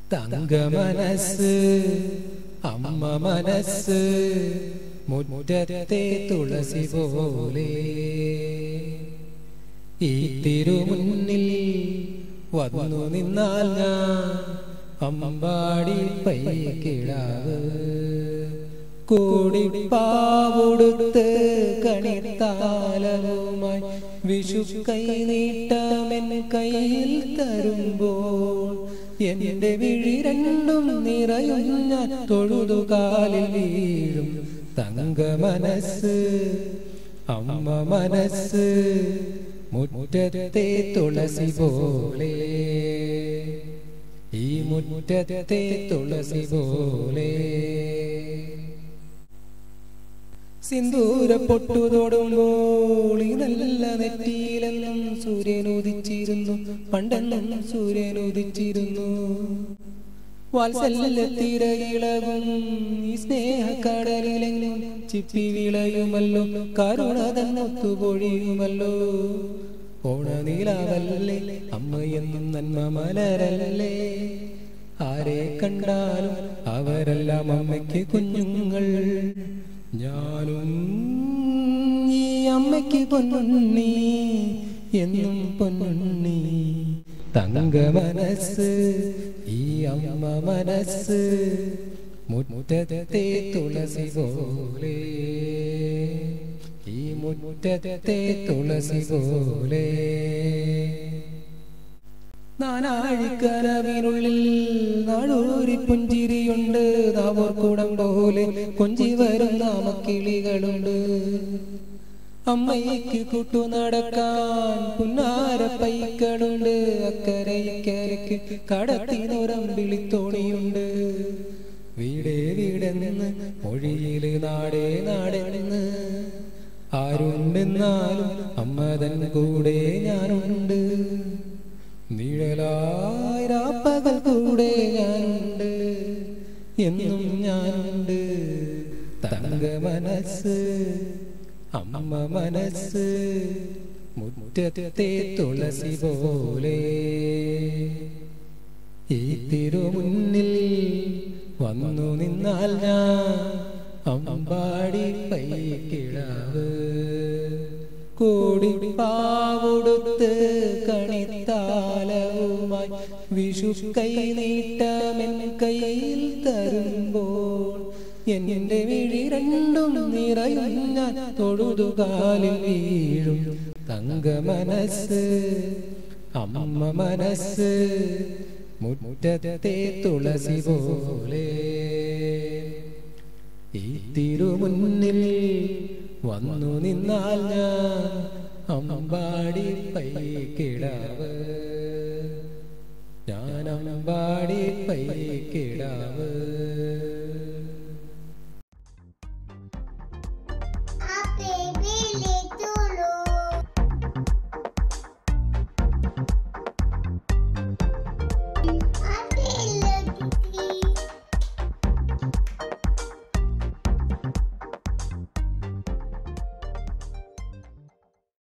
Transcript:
തങ്ക മനസ്സ് അമ്മ മനസ്സ് മുറ്റത്തെ തുളസി പോലെ ഈ തിരുമുന്നിൽ വന്നു നിന്നാൽ ഞാൻ അമ്പാടി പൈക്കിടാവ് കൂടിപ്പാവൊടുത്ത് കണിത്താലവുമായി വിഷു കൈ നീട്ടമെൻ കയ്യിൽ തരുമ്പോൾ എന്റെ വിഴി രണ്ടും നിറയും ഞാൻ തൊഴുതു കാലിൽ വീഴും തങ്ക മനസ്സ് അമ്മ മനസ്സ് മുറ്റത്തെ തുളസി പോലെ ഈ മുറ്റത്തെ തുളസി പോലെ സിന്ദൂര പൊട്ടുതൊടുമ്പോൾ ഈ നല്ല നെറ്റിയിലെന്നും സൂര്യൻ ഉദിച്ചിരുന്നു പണ്ടെന്നും സൂര്യൻ ഉദിച്ചിരുന്നു വാത്സല്യത്തിരയിളകും ഈ സ്നേഹക്കടലിലെങ്ങും ചിപ്പി വിളയുമല്ലോ കരുണ തന്നൊത്തുപൊഴിയുമല്ലോ ഓണനീലാവല്ലേ അമ്മയെന്നും നന്മ മലരല്ലേ ആരെ കണ്ടാലും അവരെല്ലാം അമ്മയ്ക്ക് കുഞ്ഞുങ്ങൾ ഞാനും ഈ അമ്മയ്ക്ക് പൊന്നുണ്ണി എന്നും പൊന്നുണ്ണി തങ്ക മനസ്സ് ഈ അമ്മ മനസ്സ് മുറ്റത്തെ തുളസി പോലെ ഈ മുറ്റത്തെ തുളസി പോലെ നാനാഴിക്കനവിനുള്ളിൽ നാടൂരി പുഞ്ചിരിയുണ്ട് നാവോർക്കൂടം പോലെ കൊഞ്ചി വരും നാമക്കിളികളുണ്ട് അമ്മയ്ക്ക് കൂട്ടു നടക്കാൻ പുന്നാര പൈക്കളുണ്ട് അക്കരെ ഇക്കരയ്ക്ക് കടത്തിനുരം വിളിത്തോണിയുണ്ട് വീടേ വീടെന്ന് മൊഴിയില് നാടേ നാടെന്ന് ആരുണ്ടെന്നാലും അമ്മതൻ കൂടെ ഞാനുണ്ട് നിഴലായിരാപ്പകൽ കൂടെ ഞാനുണ്ട് എന്നും ഞാനുണ്ട് തങ്ക മനസ്സ് അമ്മ മനസ്സ് മുറ്റത്തെ തുളസി പോലെ ഈ തിരുമുന്നിൽ വന്നു നിന്നാൽ ഞാൻ അമ്പാടി പൈക്കിടാവ് കോടി പാവൊടുത്ത് കണിത്താലവുമായി വിഷു കൈ നീട്ടമെൻ കയ്യിൽ തരുമ്പോൾ എന്റെ വിഴി രണ്ടും നിറയും ഞാൻ തൊഴുതുകാലിൽ വീഴും തങ്ക മനസ്സ് അമ്മ മനസ്സ് മുറ്റത്തെ തുളസി പോലെ ഈ തിരുമുന്നിൽ വന്നു നിന്നാൽ ഞാൻ അമ്പാടി പൈക്കിടാവ് ഞാൻ അമ്പാടി പൈക്കിടാവ്